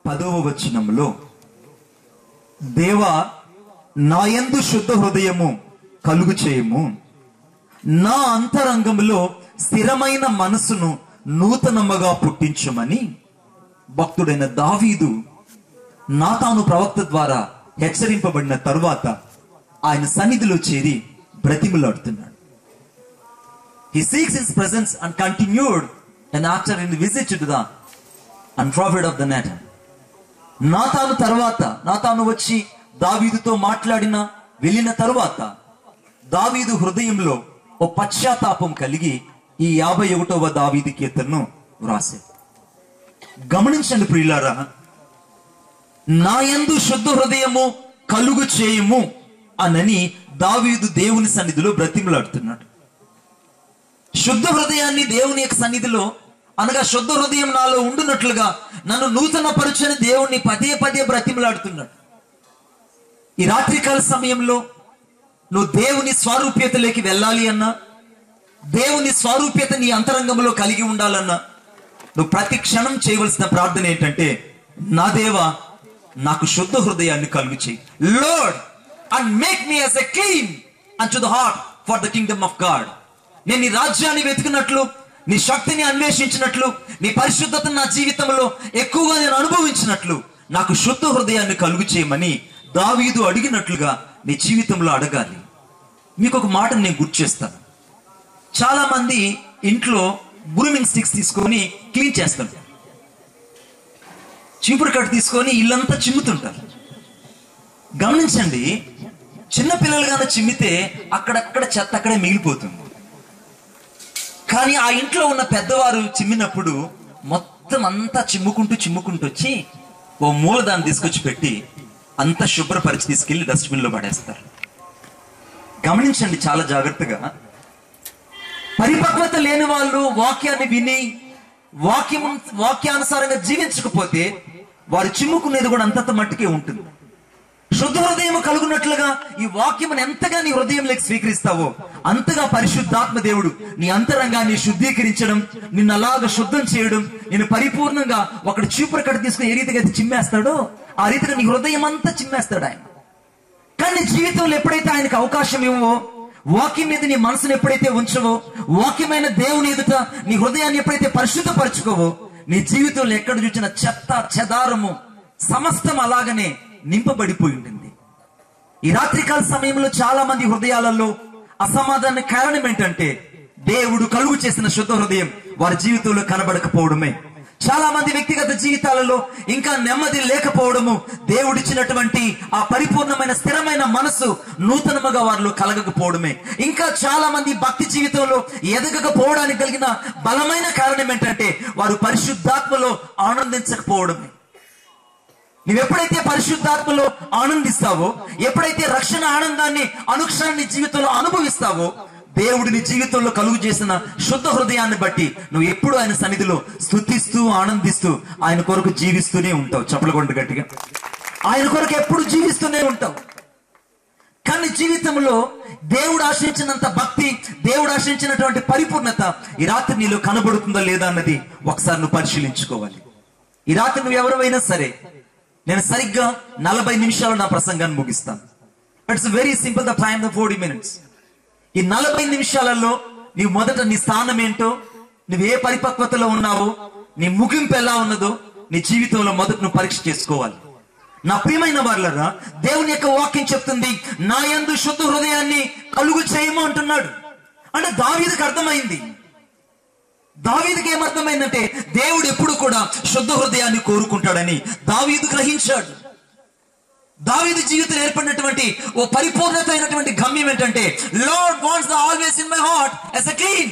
పదవ వచనంలో దేవా నాయందు శుద్ధ హృదయము కలుగు చేయము నా అంతరంగంలో స్థిరమైన మనసును నూతనమ్మగా పుట్టించమని భక్తుడైన దావీదు నాతాను ప్రవక్త ద్వారా హెచ్చరింపబడిన తరువాత ఆయన సన్నిధిలో చేరి బ్రతిములాడుతున్నాడు He seeks his presence and continued and after in visit to the unprophet of the Nathan. నాతాను తర్వాత నాతాను వచ్చి దావీదుతో మాట్లాడిన వెళ్ళిన తరువాత దావీదు హృదయంలో ఓ పశ్చాత్తాపం కలిగి ఈ యాభై ఒకటవ దావీదు కీర్తనను వ్రాసే గమనించండి ప్రియులారా నాయందు శుద్ధ హృదయము కలుగు చేయము అనని దావీదు దేవుని సన్నిధిలో బ్రతిమలాడుతున్నాడు శుద్ధ హృదయాన్ని దేవుని యొక్క సన్నిధిలో అనగా శుద్ధ హృదయం నాలో ఉండునట్లుగా నన్ను నూతన పరుచని దేవుణ్ణి పదే పదే బ్రతిమలాడుతున్నాడు ఈ రాత్రికాల సమయంలో నువ్వు దేవుని స్వారూప్యతలోకి వెళ్ళాలి అన్నా దేవుని స్వారూప్యత నీ అంతరంగంలో కలిగి ఉండాలన్నా నువ్వు ప్రతి క్షణం చేయవలసిన ప్రార్థన ఏంటంటే నా దేవా నాకు శుద్ధ హృదయాన్ని కలుగు చేయి Lord and make me as a clean and to the heart for the kingdom of God నేను నీ రాజ్యాన్ని వెతికినట్లు నీ శక్తిని అన్వేషించినట్లు నీ పరిశుద్ధతను నా జీవితంలో ఎక్కువగా నేను అనుభవించినట్లు నాకు శుద్ధ హృదయాన్ని కలుగు చేయమని దావీదు అడిగినట్లుగా నీ జీవితంలో అడగాలి మీకు ఒక మాట నేను గుర్తు చేస్తాను చాలా మంది ఇంట్లో గ్రూమింగ్ స్టిక్స్ తీసుకొని క్లీన్ చేస్తుంటారు చీపురు కట్ట తీసుకొని ఇల్లంతా చిమ్ముతుంటారు గమనించండి చిన్న పిల్లలుగానే చిమ్మితే అక్కడక్కడ చెత్త అక్కడే మిగిలిపోతుంది కానీ ఆ ఇంట్లో ఉన్న పెద్దవారు చిమ్మినప్పుడు మొత్తం అంతా చిమ్ముకుంటూ చిమ్ముకుంటూ వచ్చి ఓ మూల దాన్ని తీసుకొచ్చి పెట్టి అంతా శుభ్రపరిచి తీసుకెళ్లి డస్ట్బిన్ లో పడేస్తారు గమనించండి చాలా జాగ్రత్తగా పరిపక్వత లేని వాళ్ళు వాక్యాన్ని విని వాక్యం వాక్యానుసారంగా జీవించకపోతే వారు చిమ్ముకునేది కూడా అంతంత మట్టుకే ఉంటుంది శుద్ధ హృదయం కలుగునట్లుగా ఈ వాక్యమును ఎంతగా నీ హృదయంలోకి స్వీకరిస్తావో అంతగా పరిశుద్ధాత్మ దేవుడు నీ అంతరంగాన్ని శుద్ధీకరించడం నిన్ను అలాగ శుద్ధం చేయడం నేను పరిపూర్ణంగా ఒకటి చీపురు కట్ట తీసుకుని ఏ రీతిగా అయితే చిమ్మేస్తాడో ఆ రీతిగా నీ హృదయం అంతా చిమ్మేస్తాడు ఆయన కానీ జీవితంలో ఎప్పుడైతే ఆయనకు అవకాశం ఇవ్వవో వాక్యం మీద నీ మనసును ఎప్పుడైతే ఉంచవో వాక్యమైన దేవుని ఎదుట నీ హృదయాన్ని ఎప్పుడైతే పరిశుద్ధపరచుకోవో నీ జీవితంలో ఎక్కడ చూసిన చెత్త చెదారము సమస్తం అలాగనే నింపబడిపోయి ఉంటుంది ఈ రాత్రికాల సమయంలో చాలా మంది హృదయాలలో అసమాధాన కారణం ఏంటంటే దేవుడు కలుగు చేసిన శుద్ధ హృదయం వారి జీవితంలో కనబడకపోవడమే చాలా మంది వ్యక్తిగత జీవితాలలో ఇంకా నెమ్మది లేకపోవడము దేవుడిచ్చినటువంటి ఆ పరిపూర్ణమైన స్థిరమైన మనసు నూతనముగా వారిలో కలగకపోవడమే ఇంకా చాలా మంది భక్తి జీవితంలో ఎదగకపోవడానికి కలిగిన బలమైన కారణం ఏంటంటే వారు పరిశుద్ధాత్మలో ఆనందించకపోవడమే నువ్వు ఎప్పుడైతే పరిశుద్ధాత్మలో ఆనందిస్తావో ఎప్పుడైతే రక్షణ ఆనందాన్ని అనుక్షణం నీ జీవితంలో అనుభవిస్తావో దేవుడు నీ జీవితంలో కలుగు చేసిన శుద్ధ హృదయాన్ని బట్టి నువ్వు ఎప్పుడు ఆయన సన్నిధిలో స్థుతిస్తూ ఆనందిస్తూ ఆయన కొరకు జీవిస్తూనే ఉంటావు చప్పలకొండ గట్టిగా ఆయన కొరకు ఎప్పుడు జీవిస్తూనే ఉంటావు కానీ జీవితంలో దేవుడు ఆశించినంత భక్తి దేవుడు ఆశించినటువంటి పరిపూర్ణత ఈ రాత్రి నీలో కనబడుతుందా లేదా అన్నది ఒకసారి నువ్వు పరిశీలించుకోవాలి ఈ రాత్రి నువ్వు ఎవరైనా సరే నేను సరిగ్గా నలభై నిమిషాలు నా ప్రసంగాన్ని ముగిస్తాను it's very simple the time the forty minutes ఈ నలభై నిమిషాలలో నీవు మొదట నీ స్థానం ఏంటో నువ్వు ఏ పరిపక్వతలో ఉన్నావో నీ ముగింపు ఎలా ఉన్నదో నీ జీవితంలో మొదట నువ్వు పరీక్ష చేసుకోవాలి నా ప్రియమైన వాళ్ళరా దేవుని యొక్క వాక్యం చెప్తుంది నా యందు శుద్ధ హృదయాన్ని కలుగు చేయము అంటున్నాడు అంటే దావీదికి అర్థమైంది దావీదికి ఏమర్థమైందంటే దేవుడు ఎప్పుడు కూడా శుద్ధ హృదయాన్ని కోరుకుంటాడని దావీదు గ్రహించాడు దావీదు జీవితం ఏర్పడినటువంటి ఓ పరిపూర్ణత అయినటువంటి గమ్యం ఏంటంటే Lord wants the always in my heart as a clean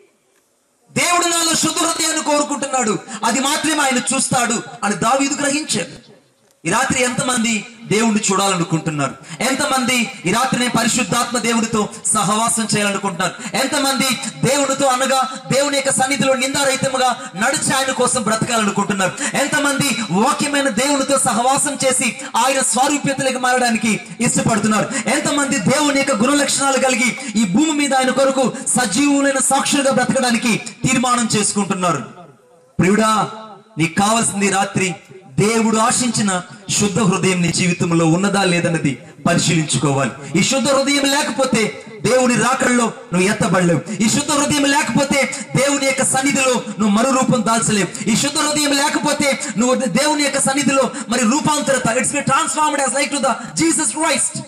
దేవుడు నాలో శుద్ధ హృదయాన్ని కోరుకుంటున్నాడు అది మాత్రమే ఆయన చూస్తాడు అని దావీదు గ్రహించాడు ఈ రాత్రి ఎంతమంది దేవుణ్ణి చూడాలనుకుంటున్నారు ఎంతమంది ఈ రాత్రి నేను పరిశుద్ధాత్మ దేవుడితో సహవాసం చేయాలనుకుంటున్నారు ఎంతమంది దేవునితో అనగా దేవుని యొక్క సన్నిధిలో నిందారహితముగా నడిచి ఆయన కోసం బ్రతకాలనుకుంటున్నారు ఎంతమంది వాక్యమైన దేవునితో సహవాసం చేసి ఆయన స్వారూప్యతలకు మారడానికి ఇష్టపడుతున్నారు ఎంతమంది దేవుని యొక్క గుణ లక్షణాలు కలిగి ఈ భూమి మీద ఆయన కొరకు సజీవులైన సాక్షులుగా బ్రతకడానికి తీర్మానం చేసుకుంటున్నారు ప్రియుడా నీకు కావాల్సింది ఈ రాత్రి దేవుడు ఆశించిన శుద్ధ హృదయం నీ జీవితంలో ఉన్నదా లేదన్నది పరిశీలించుకోవాలి ఈ శుద్ధ హృదయం లేకపోతే దేవుని రాకల్లో నువ్వు ఎత్తబడలేవు ఈ శుద్ధ హృదయం లేకపోతే దేవుని యొక్క సన్నిధిలో నువ్వు మరో రూపం దాల్చలేవు ఈ శుద్ధ హృదయం లేకపోతే నువ్వు దేవుని యొక్క సన్నిధిలో మరి రూపాంతరత it's be transformed as like to the Jesus Christ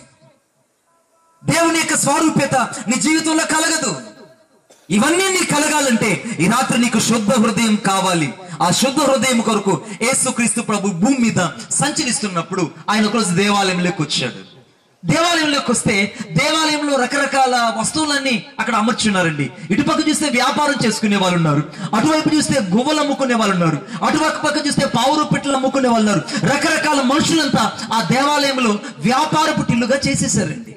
దేవుని యొక్క స్వరూప్యత నీ జీవితంలో కలగదు ఇవన్నీ నీకు కలగాలంటే ఈ రాత్రి నీకు శుద్ధ హృదయం కావాలి ఆ శుద్ధ హృదయం కొరకు యేసుక్రీస్తు ప్రభు భూమి మీద సంచరిస్తున్నప్పుడు ఆయన ఒకరోజు దేవాలయంలోకి వచ్చాడు దేవాలయంలోకి వస్తే దేవాలయంలో రకరకాల వస్తువులన్నీ అక్కడ అమర్చున్నారండి ఇటుపక్క చూస్తే వ్యాపారం చేసుకునే వాళ్ళు ఉన్నారు అటువైపు చూస్తే గువ్వలు అమ్ముకునే వాళ్ళు ఉన్నారు అటుపక్క పక్క చూస్తే పావురు పిట్టలు అమ్ముకునే వాళ్ళు ఉన్నారు రకరకాల మనుషులంతా ఆ దేవాలయంలో వ్యాపారపు టిల్లుగా చేసేసారండి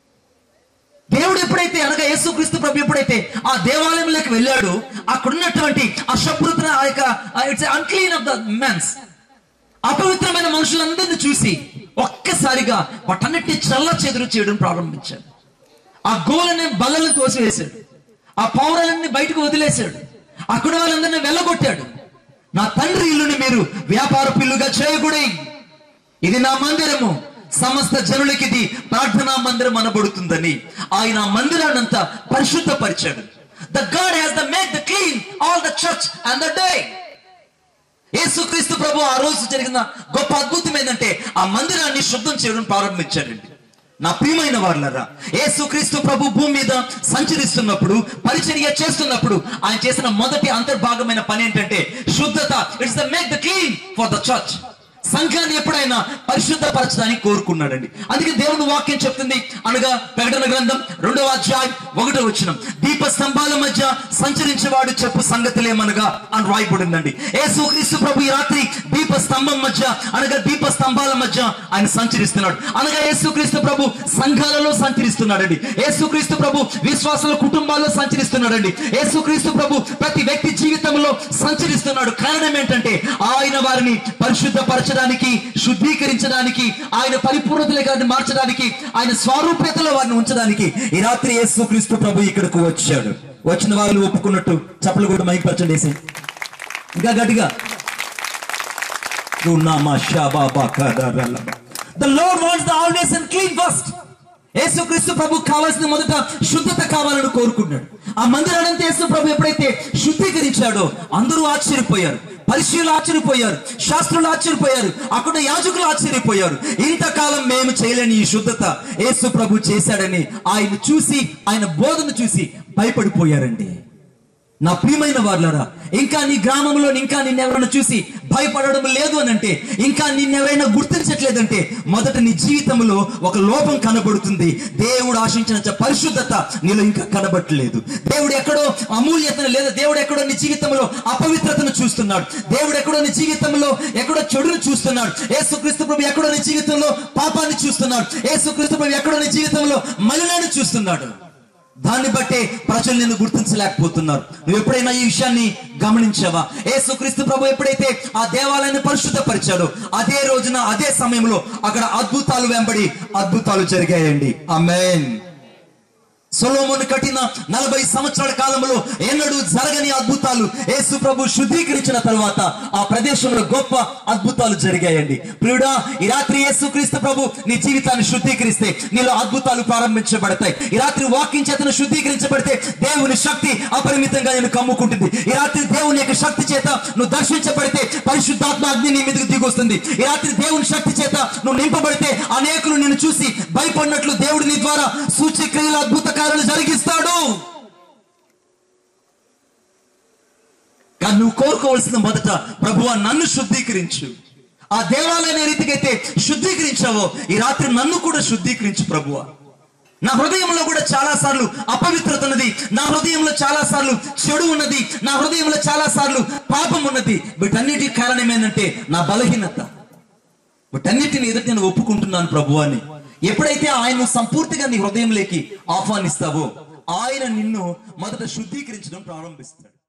దేవుడు ఎప్పుడైతే అనగా యేసుక్రీస్తు ప్రభు ఎప్పుడైతే ఆ దేవాలయంలోకి వెళ్ళాడు అక్కడ ఉన్నటువంటి అశుభ్రత ఆ యొక్క it's unclean of the mens అపవిత్రమైన మనుషులందరిని చూసి ఒక్కసారిగా వాటన్నిటిని చల్ల చెదురు చేయడం ప్రారంభించాడు ఆ గోలని బల్లలను తోసివేశాడు ఆ పౌరాలన్నీ బయటకు వదిలేశాడు అక్కడ వాళ్ళందరినీ వెళ్ళగొట్టాడు నా తండ్రి ఇల్లుని మీరు వ్యాపార పిల్లుగా చేయకూడే ఇది నా మందిరము సమస్త జనులకి ఇది ప్రార్థనా మందిరం అనబడుతుందని ఆయన ఆ మందిరాన్నంతా పరిశుద్ధపరిచాడు the God has the make the clean all the church and the day Yesukristu ప్రభు ఆ రోజు జరిగిన గొప్ప అద్భుతం ఏంటంటే ఆ మందిరాన్ని శుద్ధం చేయడం ప్రారంభించాడండి నా ప్రియమైన వాళ్ళరా యేసుక్రీస్తు ప్రభు భూమి మీద సంచరిస్తున్నప్పుడు పరిచర్య చేస్తున్నప్పుడు ఆయన చేసిన మొదటి అంతర్భాగమైన పని ఏంటంటే శుద్ధత it's the make the clean for the church సంఘాన్ని ఎప్పుడైనా పరిశుద్ధపరచడానికి కోరుకున్నాడండి అందుకే దేవుని వాక్యం చెప్తుంది అనగా ప్రకటన గ్రంథం రెండవ అధ్యాయం ఒకటో వచ్చిన దీప స్తంభాల మధ్య సంచరించేవాడు చెప్పు సంగతులేమనగా అని రాయబడిందండి యేసుక్రీస్తు ప్రభు ఈ రాత్రి దీప స్తంభం మధ్య అనగా దీప స్తంభాల మధ్య ఆయన సంచరిస్తున్నాడు అనగా యేసుక్రీస్తు ప్రభు సంఘాలలో సంచరిస్తున్నాడండి యేసుక్రీస్తు ప్రభు విశ్వాసాల కుటుంబాల్లో సంచరిస్తున్నాడండి యేసుక్రీస్తు ప్రభు ప్రతి వ్యక్తి జీవితంలో సంచరిస్తున్నాడు కారణం ఏంటంటే ఆయన వారిని పరిశుద్ధపరచడానికి శుద్ధీకరించడానికి ఆయన పరిపూర్ణతలుగా మార్చడానికి ఆయన స్వరూప్యతలో వారిని ఉంచడానికి ఈ రాత్రి యేసుక్రీస్తు ప్రభు ఇక్కడికి వచ్చాడు వచ్చిన వాళ్ళు ఒప్పుకున్నట్టు చప్పలు కూడా మైక్ పరచండి వేసి ఇంకా గట్టిగా the Lord wants the always and clean first Yesukristu ప్రభు కావాల్సిన మొదట శుద్ధత కావాలని కోరుకున్నాడు ఆ మందిరానంతా యేసు ప్రభు ఎప్పుడైతే శుద్ధీకరించాడో అందరూ ఆశ్చర్యపోయారు పరిశీలు ఆశ్చర్యపోయారు శాస్త్రులు ఆశ్చర్యపోయారు అక్కడ యాజకులు ఆశ్చర్యపోయారు ఇంతకాలం మేము చేయలేని ఈ శుద్ధత యేసు ప్రభు చేశాడని ఆయన చూసి ఆయన బోధన చూసి భయపడిపోయారండి నా ప్రియమైన వాళ్ళరా ఇంకా నీ గ్రామంలో ఇంకా నిన్నెవరైనా చూసి భయపడడం లేదు అని అంటే ఇంకా నిన్నెవరైనా గుర్తించట్లేదంటే మొదట నీ జీవితంలో ఒక లోపం కనబడుతుంది దేవుడు ఆశించిన చ- పరిశుద్ధత నీలో ఇంకా కనబడట్లేదు దేవుడు ఎక్కడో అమూల్యతను లేదా దేవుడు ఎక్కడో నీ జీవితంలో అపవిత్రతను చూస్తున్నాడు దేవుడు ఎక్కడో నీ జీవితంలో ఎక్కడో చెడును చూస్తున్నాడు యేసుక్రీస్తు ప్రభు ఎక్కడో నీ జీవితంలో పాపాన్ని చూస్తున్నాడు యేసుక్రీస్తు ప్రభు ఎక్కడో నీ జీవితంలో మలినాన్ని చూస్తున్నాడు దాన్ని బట్టే ప్రజలు నిన్ను గుర్తించలేకపోతున్నారు నువ్వు ఎప్పుడైనా ఈ విషయాన్ని గమనించావా యేసుక్రీస్తు ప్రభు ఎప్పుడైతే ఆ దేవాలయాన్ని పరిశుద్ధపరిచాడో అదే రోజున అదే సమయంలో అక్కడ అద్భుతాలు వెంబడి అద్భుతాలు జరిగాయండి ఆమేన్ సొలోమోను కట్టిన నలభై సంవత్సరాల కాలంలో ఎన్నడూ జరగని అద్భుతాలు యేసు ప్రభు శుద్ధీకరించిన తర్వాత ఆ ప్రదేశంలో గొప్ప అద్భుతాలు జరిగాయండి ప్రియుడా ఈ రాత్రి యేసు క్రీస్తు ప్రభు నీ జీవితాన్ని శుద్ధీకరిస్తే నీలో అద్భుతాలు ప్రారంభించబడతాయి ఈ రాత్రి వాకింగ్ చేతను శుద్ధీకరించబడితే దేవుని శక్తి అపరిమితంగా నేను కమ్ముకుంటుంది ఈ రాత్రి దేవుని యొక్క శక్తి చేత నువ్వు దర్శించబడితే పరిశుద్ధాత్మ అగ్ని నీ మీదకి దిగొస్తుంది ఈ రాత్రి దేవుని శక్తి చేత నువ్వు నింపబడితే అనేకులు నిన్ను చూసి భయపడినట్లు దేవుడు నీ ద్వారా సూచక్రియలు అద్భుత కార్యాలు జరిగిస్తాడు కానీ నువ్వు కోరుకోవాల్సిన మొదట ప్రభువా నన్ను శుద్ధీకరించు ఆ దేవాలయం ఏ రీతికైతే శుద్ధీకరించావో ఈ రాత్రి నన్ను కూడా శుద్ధీకరించు ప్రభువా నా హృదయంలో కూడా చాలా సార్లు అపవిత్రత ఉన్నది నా హృదయంలో చాలా సార్లు చెడు ఉన్నది నా హృదయంలో చాలా సార్లు పాపం ఉన్నది వీటన్నిటి కారణం ఏంటంటే నా బలహీనత వీటన్నిటిని ఎదుటి నేను ఒప్పుకుంటున్నాను ప్రభువాని ఎప్పుడైతే ఆయన సంపూర్తిగా నీ హృదయంలోకి ఆహ్వానిస్తావో ఆయన నిన్ను మొదట శుద్ధీకరించడం ప్రారంభిస్తాడు